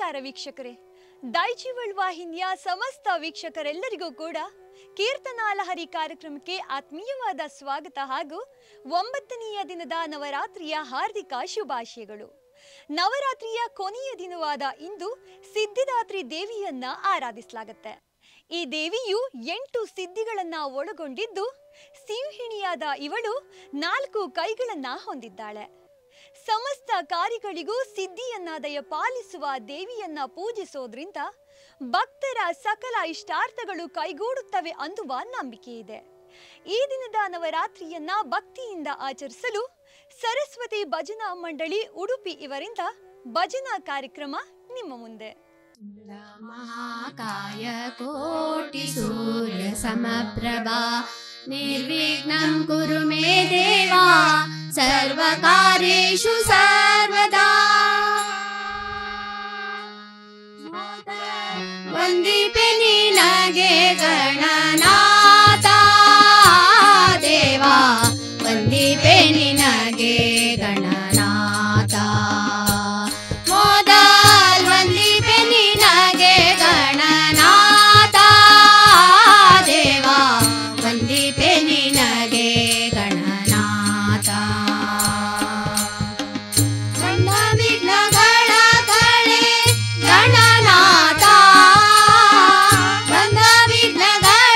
ನಮಸ್ಕಾರ ವೀಕ್ಷಕರೇ ದೈಜಿವಳ್ ವಾಹಿನಿಯ ಸಮಸ್ತ ವೀಕ್ಷಕರೆಲ್ಲರಿಗೂ ಕೂಡ ಕೀರ್ತನಾಲಹರಿ ಕಾರ್ಯಕ್ರಮಕ್ಕೆ ಆತ್ಮೀಯವಾದ ಸ್ವಾಗತ ಹಾಗೂ ಒಂಬತ್ತನೆಯ ದಿನದ ನವರಾತ್ರಿಯ ಹಾರ್ದಿಕ ಶುಭಾಶಯಗಳು ನವರಾತ್ರಿಯ ಕೊನೆಯ ದಿನವಾದ ಇಂದು ಸಿದ್ಧಿದಾತ್ರಿ ದೇವಿಯನ್ನ ಆರಾಧಿಸಲಾಗುತ್ತೆ ಈ ದೇವಿಯು ಎಂಟು ಸಿದ್ಧಿಗಳನ್ನ ಒಳಗೊಂಡಿದ್ದು ಸಿಂಹಿಣಿಯಾದ ಇವಳು ನಾಲ್ಕು ಕೈಗಳನ್ನ ಹೊಂದಿದ್ದಾಳೆ ಸಮಸ್ತ ಕಾರ್ಯಗಳಿಗೂ ಸಿದ್ಧಿಯನ್ನ ದಯಪಾಲಿಸುವ ದೇವಿಯನ್ನ ಪೂಜಿಸೋದ್ರಿಂದ ಭಕ್ತರ ಸಕಲ ಇಷ್ಟಾರ್ಥಗಳು ಕೈಗೂಡುತ್ತವೆ ಅನ್ನುವ ನಂಬಿಕೆ ಇದೆ ಈ ದಿನದ ನವರಾತ್ರಿಯನ್ನ ಭಕ್ತಿಯಿಂದ ಆಚರಿಸಲು ಸರಸ್ವತಿ ಭಜನಾ ಮಂಡಳಿ ಉಡುಪಿ ಇವರಿಂದ ಭಜನಾ ಕಾರ್ಯಕ್ರಮ ನಿಮ್ಮ ಮುಂದೆ महाकाय कोटिसूर्यसमप्रभा निर्विघ्नं कुरु मे देवा सर्वकार्येषु सर्वदा ವಂದಿಪೆ ನಿನಗೆ ಗಣನಾಥ ದೇವಾ ವಂದಿಪೆ ನಿನಗೆ ಗಣನಾಥ ಮೊದಲ್ ವಂದಿಪೆ ನಿನಗೆ ಗಣನಾಥ ದೇವಾ ವಂದಿಪೆ ನಿನಗೆ ಗಣನಾಥ ಸಣ್ಣ ವಿಘ್ನಗಳ ಕಳೆ ಗಣನಾಥ ಬಂದ ವಿಘ್ನಗಳ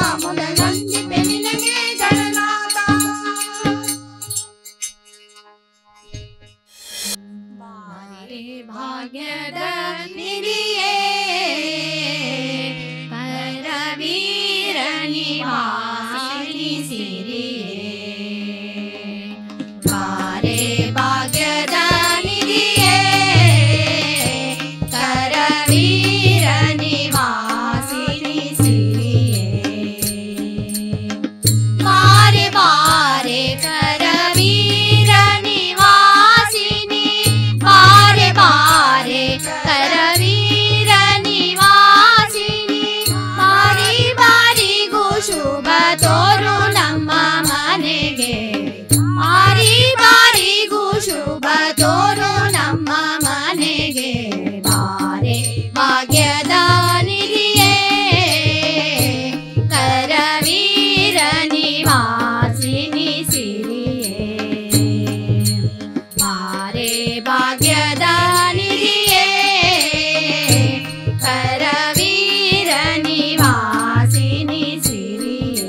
ಮೊದಲೊಂದಿಪೆ ನಿನಗೆ ಗಣನಾಥ ಬಾರಿ ಭಾಗ್ಯದ ನಿಧಿಯೇ ಕರವೀರ ನಿವಾಸಿನಿ ಸಿರಿಯೇ ಬಾರೆ ಭಾಗ್ಯದ ನಿಧಿಯೇ ಕರವೀರ ನಿವಾಸಿನಿ ಸಿರಿಯೇ ಬಾರೆ ಬಾರೆ ಕರವೀರ ನಿವಾಸಿನಿ ಬಾರೆ ಬಾರೆ ಕರವೀರ ನಿವಾಸಿನಿ ಬಾರಿ ಬಾರಿಗೂ ಶುಭ ತೋರು ನಮ್ಮ ಮನೆಗೆ ಬಾರಿ ಬಾರಿಗೂ ಶುಭ ತೋರು ನಮ್ಮ ಮನೆಗೆ ಬಾರೆ ಭಾಗ್ಯದ ನಿಧಿಯೇ ಕರವೀರ ನಿವಾಸಿನಿ ಸಿರಿಯೇ ಬಾರೆ ಭಾಗ್ಯದ ನಿಧಿಯೇ ಕರವೀರ ನಿವಾಸಿನಿ ಸಿರಿಯೇ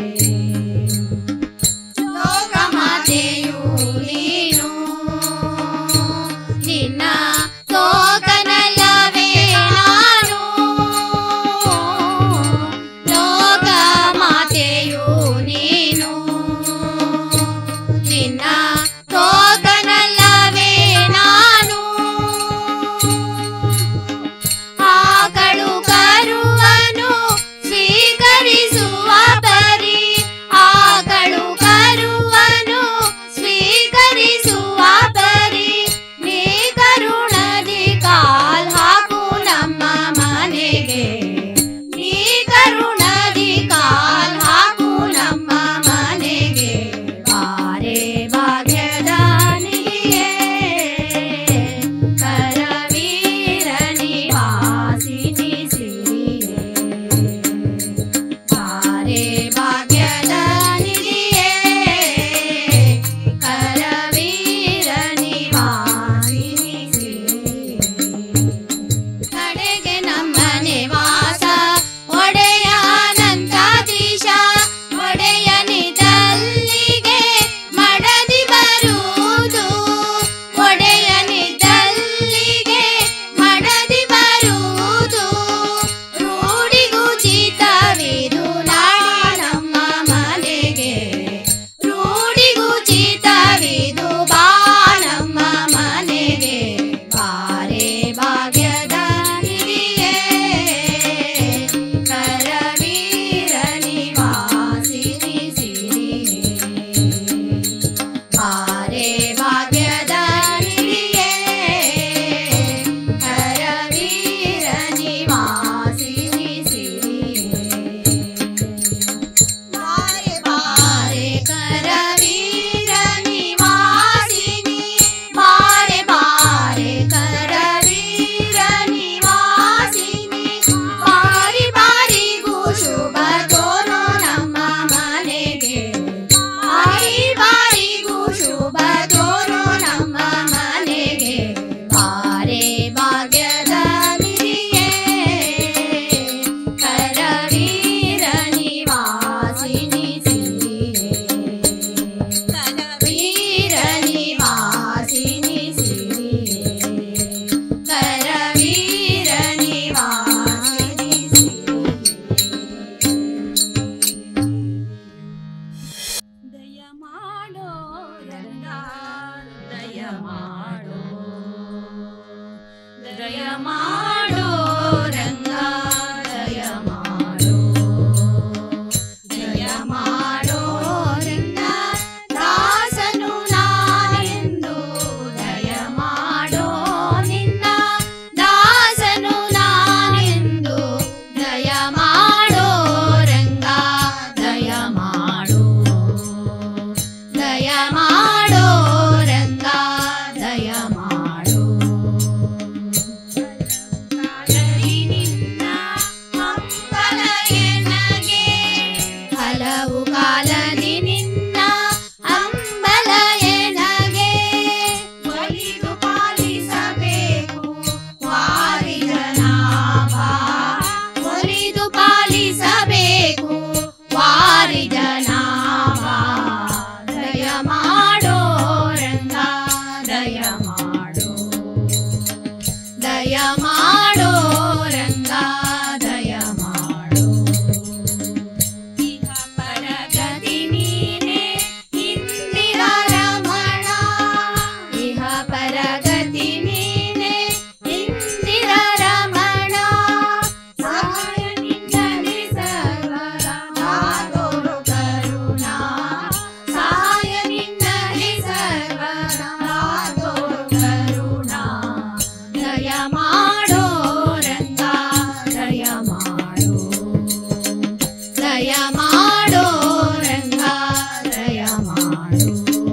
ಲೋಕಮಾತೆಯು ನೀನು ನಿನ್ನ ತೋಕನಲ್ಲವೇ ನಾನು ಲೋಕಮಾತೆಯು ನೀನು ನಿನ್ನ ತೋಕನಲ್ಲವೇ ನಾನು ಆಕಳು ಕರುವನು ಸ್ವೀಕರಿಸುವ ಪರಿ ಆಕಳು ಕರುವನು ಸ್ವೀಕರಿಸುವ ಪರಿ ನೀ ಕರುಣದಿ ಕಾಲ್ ಹಾಕು ನಮ್ಮ ಮನೆಗೆ ನೀ ಕರುಣದಿ ಕಾಲ್ ಹಾಕು ನಮ್ಮ ಮನೆಗೆ ಬಾರೆ ಭಾಗ್ಯದ ನಿಧಿಯೇ ಕರವೀರ ನಿವಾಸಿನಿ ಸಿರಿಯೇ ಬಾರೆ ಭಾಗ್ಯದ ನಿಧಿಯೇ ಕರವೀರ ನಿವಾಸಿನಿ ಸಿರಿಯೇ ಕಡೆಗೆ ನಮ್ಮ ನಿವಾಸ ಒಡೆಯ ಅನಂತಾಧೀಶ ಒಡೆಯನಿದಲ್ಲಿಗೆ ಮಡದಿ ಬರುವುದು ಒಡೆಯನಿದಲ್ಲಿಗೆ ಮಡದಿ ಬರುವುದು ರೂಢಿಗುಚಿತವಿದು ನಾಡಿ ನಮ್ಮ ಮನೆಗೆ ರೂಢಿಗುಚಿತವಿದು ಬಾ ನಮ್ಮ ಮನೆಗೆ ಬಾರೆ ಭಾಗ್ಯದ ನಿಧಿಯೇ ಕರವೀರ ನಿವಾಸಿನಿ ಸಿರಿಯೇ ಬಾರೆ ಭಾಗ್ಯದ ನಿಧಿಯೇ ಕರವೀರ ನಿವಾಸಿನಿ ಸಿರಿಯೇ ಬಾರೆ ಬಾರೆ ಕರವೀರ ನಿವಾಸಿನಿ ಬಾರೆ ಬಾರೆ ಕರವೀರ ನಿವಾಸಿನಿ ಬಾರಿ ಬಾರಿಗೂ ಶುಭ ತೋರು ನಮ್ಮ ಮನೆಗೆ ಬಾರಿ ಬಾರಿಗೂ ಶುಭ ತೋರು ನಮ್ಮ ಮನೆಗೆ ಬಾರೆ ಭಾಗ್ಯದ ನಿಧಿಯೇ ಕರವೀರ ನಿವಾಸಿನಿ ಸಿರಿಯೇ ಕರವೀರ ನಿವಾಸಿನಿ ಸಿರಿಯೇ ಕರವೀರ ನಿವಾಸಿನಿ ದಯ ಮಾಡೋ ರಂಗ ದಯ ಮಾಡೋ ದಯ ಮಾಡೋ ರಂಗ ದಯ ಮಾಡೋ ದಯ ಮಾಡೋ ರಂಗ ದಾಸನು ನಾನೆಂದು ದಯ ಮಾಡೋ ನಿನ್ನ ದಾಸನು ನಾನೆಂದು ದಯ ಮಾಡೋ ರಂಗ ದಯ ಮಾಡೋ ದಯ ಮಾಡೋ ರಂಗ ದಯ ಮಾಡೋ ಕಾಲದಿ ನಿನ್ನ ಹಂಬಲ ಎನಗೆ ಹಲವು ಕಾಲದಿ ನಿನ್ನ ಹಂಬಲ ಎನಗೆ ಒಲಿದು ಪಾಲಿಸಬೇಕು ವಾರಿದನಾಭ ಒಲಿದು ಪಾಲಿಸಬೇಕು ದಯ ಮಾಡೋ ರಂಗ ದಯ ಮಾಡೋ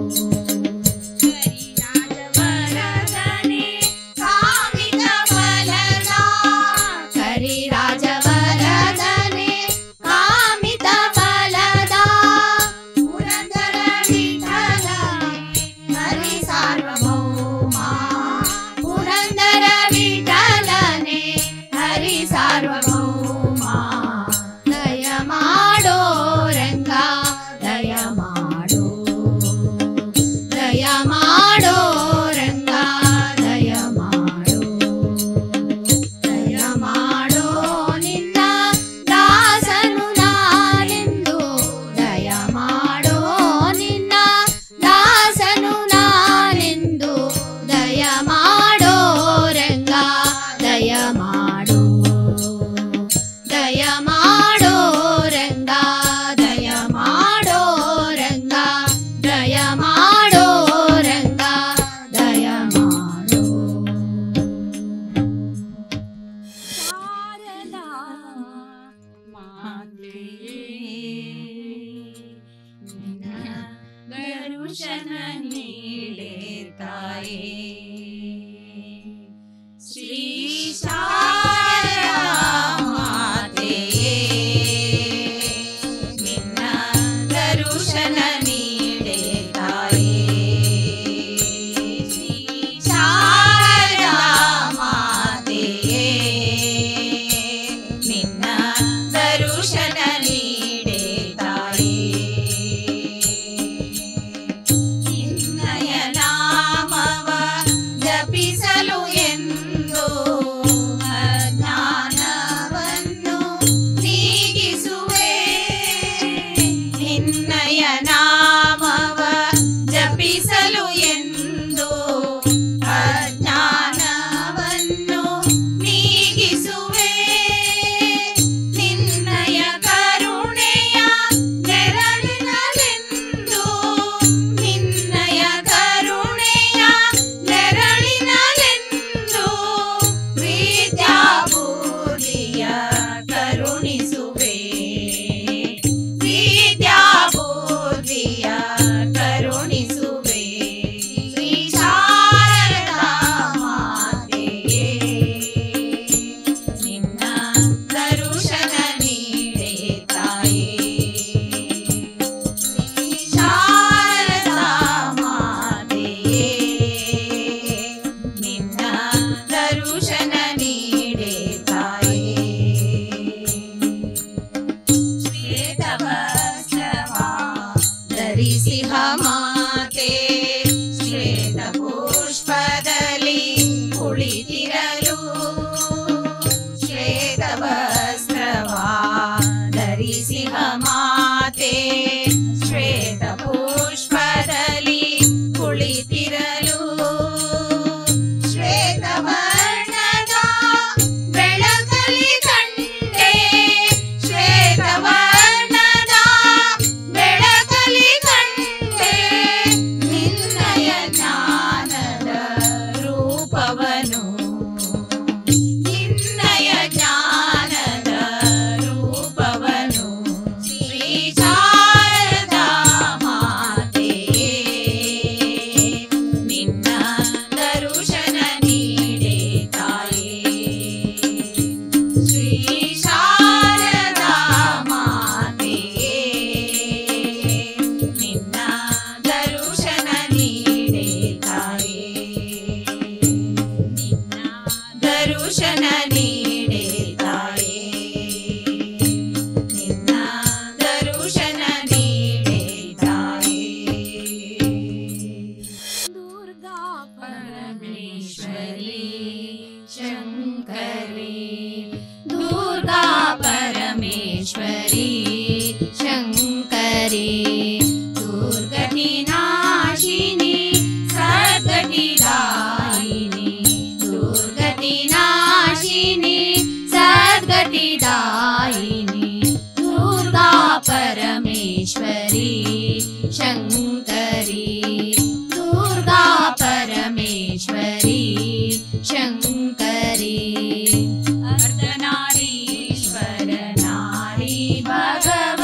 ವರದನೆ ಕಾಮಿತ ಫಲದ ಕರಿರಾಜ ವರದನೆ ಕಾಮಿತ ಫಲದ ಪುರಂದರ ವಿಠಲನೆ ಹರಿ ಸಾರ್ವಭೌಮ ಪುರಂದರ ವಿಠಲನೆ ಹರಿ ಸಾರ್ವಭೌಮ ದಯ ಮಾಡೋ ರಂಗ ದಯ ಮಾಡೋ ದಯ ಮಾಡೋ ರಂಗ ದಯ ಮಾಡೋ ದಯ ಮಾಡೋ ನಿನ್ನ ದಾಸನು ನಾನೆಂದು ದಯ ಮಾಡೋ ನಿನ್ನ ದಾಸನು ನಾನೆಂದು ದಯ ಮಾಡೋ ರಂಗ ದಯ ಮಾಡೋ ದಯ ಮಾಡೋ ರಂಗ ದಯ ಮಾಡೋ ರಂಗ ದಯ ಮಾಡೋ ರಂಗ ದಯ ಮಾಡೋ ಶಾರದಾ ಮಾತೆಯೇ ನಿನ್ನ ದರುಶನ ನೀಡೆ ತಾಯೇ ಶ್ರೀ ಶಾರದಾ ಮಾತೆಯೇ ನಿನ್ನ ದರುಶನ ನೀಡೆ ತಾಯೇ ಶ್ರೀ ಶಾರದಾ ಮಾತೆಯೇ ನಿನ್ನ ದರುಶನ ನೀಡೆ ತಾಯೇ ನಿನ್ನಯ ನಾಮವ ಜಪಿಸಲು ಎಂದು ಅಜ್ಞಾನವನ್ನು ನೀಗಿಸುವೆ ನಿನ್ನಯ ನಾಮವ ಜಪಿಸಲು ಎಂದು ಅಜ್ಞಾನವನ್ನು ನೀಗಿಸುವೆ ನಿನ್ನಯ ಕರುಣೆಯ ನೆರಳಿನಲೆಂದು ನಿನ್ನಯ ಕರುಣೆಯ ನೆರಳಿನಲೆಂದು ವಿದ್ಯಾಬುದ್ಧಿಯ ಕರುಣಿಸುವೆ ವಿದ್ಯಾಬುದ್ಧಿಯ ಕರುಣಿಸುವೆ ಶ್ರೀ ಶಾರದಾ ಮಾತೆಯೇ ನಿನ್ನ ದರುಶನ ನೀಡೆ ತಾಯೇ ಶ್ರೀ ಶಾರದಾ ಮಾತೆಯೇ ನಿನ್ನ ದರುಶನ ನೀಡೆ ತಾಯೇ ಶ್ವೇತವಸ್ತ್ರವ ಧರಿಸಿಹ ಮಾತೆ ಶ್ವೇತ ಪುಷ್ಪದಲ್ಲಿ ಕುಳಿತಿರಲು ಶ್ವೇತವಸ್ತ್ರವ ಧರಿಸಿಹ ಮಾತೆ ಶ್ವೇತ ಪುಷ್ಪದಲ್ಲಿ ಕುಳಿತಿರಲು ಶ್ವೇತವರ್ಣದ ಬೆಳಕಲಿ ಕಂಡೆ ಶ್ವೇತವರ್ಣದ ಬೆಳಕಲಿ ಕಂಡೆ ನಿನ್ನಯ ಜ್ಞಾನದ ರೂಪವನು ನಿನ್ನಯ ಜ್ಞಾನದ ರೂಪವನು ಶ್ರೀ ಶಾರದಾ ಮಾತೆಯೇ ನಿನ್ನ ದರುಶನ ನೀಡೆ ತಾಯೇ ಶ್ರೀ ಶಾರದಾ ಮಾತೆಯೇ ನಿನ್ನ ದರುಶನ ನೀಡೆ ತಾಯೇ ನಿನ್ನ ದರುಶನ ನೀಡೆ ತಾಯೇ ನಿನ್ನ ದರುಶನ ನೀಡೆ ತಾಯೇ ದುರ್ಗಾ ಪರಮೇಶ್ವರಿ ಶಂಕರಿ ದುರ್ಗಾ ಪರಮೇಶ್ವರಿ ಶಂಕರಿ ದುರ್ಗತಿ ನಾಶಿನಿ ಸದ್ಗತಿ ದಾಯಿನಿ ದುರ್ಗತಿ ನಾಶಿನಿ ಸದ್ಗತಿ ದಾಯಿನಿ ದುರ್ಗಾ ಪರಮೇಶ್ವರಿ ಶಂಕರಿ ದುರ್ಗಾ ಪರಮೇಶ್ವರಿ ಶಂಕರಿ ಅರ್ಧನಾರೀಶ್ವರ ನಾರಿ ಭಗವ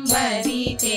वरिते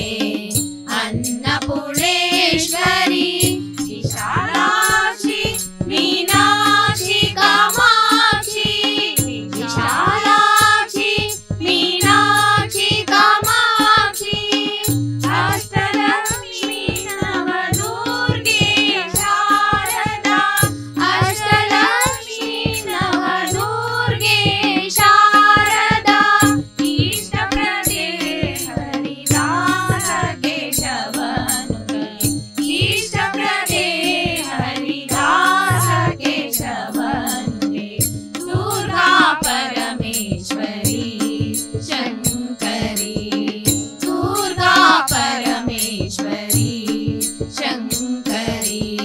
अन्नपूर्णेश्वरी विशालाक्षि मीनाक्षि कामाक्षि विशालाक्षि मीनाक्षि कामाक्षि अष्टलक्ष्मी नवदुर्गे शारदा अष्टलक्ष्मी नवदुर्गे शारदा इष्टप्रदे हरिदास केशवनुते इष्टप्रदे हरिदास केशवनुते दुर्गा परमेश्वरी शङ्करी दुर्गा परमेश्वरी शङ्करी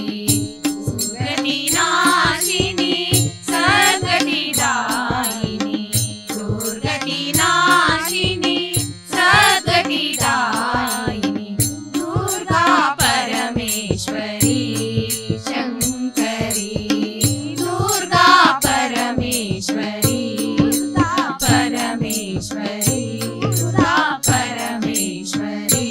दुर्गतिनाशिनी सद्गतिदायिनी दुर्गतिनाशिनी सद्गतिदायिनी दुर्गा परमेश्वरी शङ्करी दुर्गा परमेश्वरी दुर्गा परमेश्वरी दुर्गा परमेश्वरी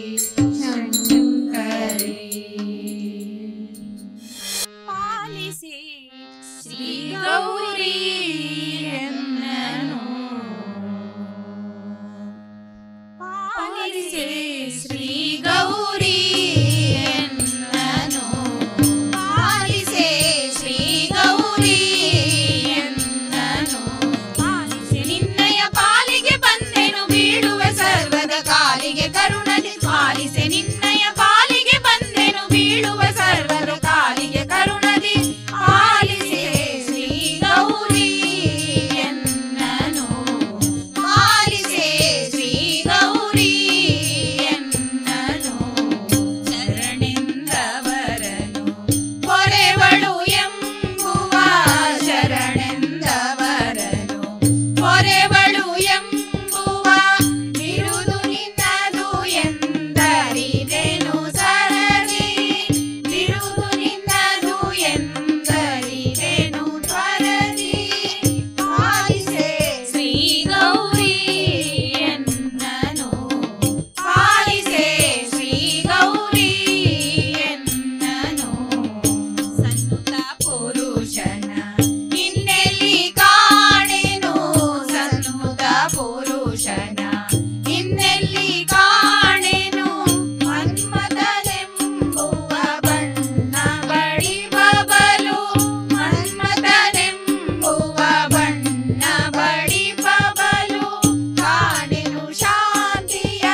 ಶಂಕರಿ ಪಾಲಿಸಿ ಶ್ರೀ ಗೌರಿ ಎನ್ನನು ಪಾಲಿಸಿ ಶ್ರೀ ಗೌರಿ ಎನ್ನನು ಪಾಲಿಸಿ ಶ್ರೀ ಗೌರಿ ಎನ್ನನು ಪಾಲಿಸಿ ನಿನ್ನಯ ಪಾಲಿಗೆ ಬಂದೆನು ಬೀಳುವ ಸರ್ವದ ಕಾಲಿಗೆ ಕರುಣದಿ ಪಾಲಿಸೆ ನಿನ್ನಯ ಪಾಲಿಗೆ ಬಂದೆನು ಬೀಳುವ ಸರ್ವದ ಕಾಲಿಗೆ ಕರುಣದಿ ಪಾಲಿಸೆ ಶ್ರೀ ಗೌರಿ ಎನ್ನನು ಪಾಲಿಸೆ ಶ್ರೀ ಗೌರಿ ಎನ್ನನು ಶರಣೆಂದವರನು ಪೊರೆವಳು ಎಂಬುವ ಶರಣೆಂದವರನು ಪೊರೆವಳು ಎಂಬುವ ಬಿರುದು ನಿನ್ನದು ಎಂದರಿದೆನು ಸರದಿ ಬಿರುದು ನಿನ್ನದು ಎಂದರಿದೆನು ತ್ವರದಿ ಪಾಲಿಸೆ ಶ್ರೀ ಗೌರಿ ಎನ್ನನು ಪಾಲಿಸೆ ಶ್ರೀ ಗೌರಿ ಎನ್ನನು ಸನ್ನುತ ಪುರುಷನ ಇನ್ನೆಲ್ಲಿ ಕಾಣೆನು ಸನ್ನುತ ಪುರುಷನ ಇನ್ನೆಲ್ಲಿ ಕಾಣೆನು ಮನ್ಮಥನೆಂಬುವ ಬಣ್ಣ ಬಳಿ ಬಬಲು ಮನ್ಮಥನೆಂಬುವ ಬಣ್ಣ ಬಳಿ ಬಬಲು ಕಾಣೆನು ಶಾಂತಿಯ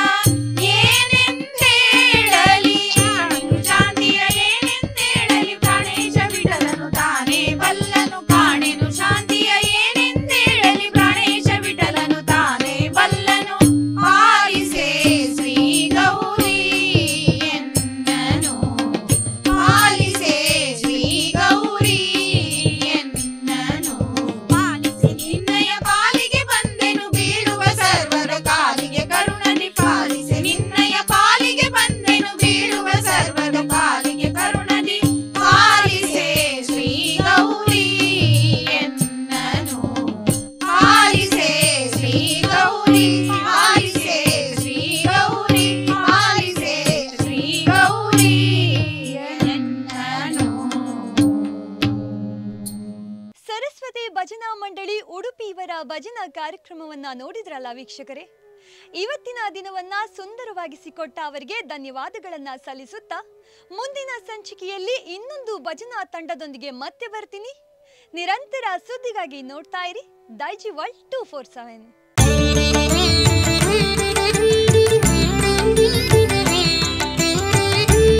ಏನೆಂದೇಳಲಿ ಕಾಣೆನು ಶಾಂತಿಯ ಏನೆಂದೇಳಲಿ ಪ್ರಾಣೇಶ ವಿಠಲನು ತಾನೇ ಬಲ್ಲನು ಕಾಣೆನು ಶಾಂತಿಯ ಏನೆಂದೇಳಲಿ ಪ್ರಾಣೇಶ ವಿಠಲನು ತಾನೇ ಬಲ್ಲನು ಪಾಲಿಸೆ ಶ್ರೀ ಗೌರಿ ಎನ್ನನು ಪಾಲಿಸೆ ಶ್ರೀ ಗೌರಿ ಎನ್ನನು ಪಾಲಿಸಿ ನಿನ್ನಯ ಪಾಲಿಗೆ ಬಂದೆನು ಬೀಳುವ ಸರ್ವರ ಕಾಲಿಗೆ ಕರುಣದಿ ಪಾಲಿಸೆ ನಿನ್ನಯ ಪಾಲಿಗೆ ಬಂದೆನು ಬೀಳುವ ಸರ್ವರ ಕಾಲಿಗೆ ಕರುಣದಿ ಪಾಲಿಸೆ ಶ್ರೀ ಗೌರಿ ಎನ್ನನು ಪಾಲಿಸೆ ಶ್ರೀ ಗೌರಿ ಪಾಲಿಸೆ ಶ್ರೀ ಗೌರಿ ಪಾಲಿಸೆ ಶ್ರೀ ಗೌರಿ ಎನ್ನನು ಸರಸ್ವತಿ ಭಜನಾ ಮಂಡಳಿ ಉಡುಪಿ ಇವರ ಭಜನಾ ಕಾರ್ಯಕ್ರಮವನ್ನ ನೋಡಿದ್ರಲ್ಲ ವೀಕ್ಷಕರೇ ಇವತ್ತಿನ ದಿನವನ್ನ ಸುಂದರವಾಗಿಸಿಕೊಟ್ಟ ಅವರಿಗೆ ಧನ್ಯವಾದಗಳನ್ನ ಸಲ್ಲಿಸುತ್ತಾ ಮುಂದಿನ ಸಂಚಿಕೆಯಲ್ಲಿ ಇನ್ನೊಂದು ಭಜನಾ ತಂಡದೊಂದಿಗೆ ಮತ್ತೆ ಬರ್ತೀನಿ ನಿರಂತರ ಸುದ್ದಿಗಾಗಿ ನೋಡ್ತಾ ಇರಿ Daijiworld two four seven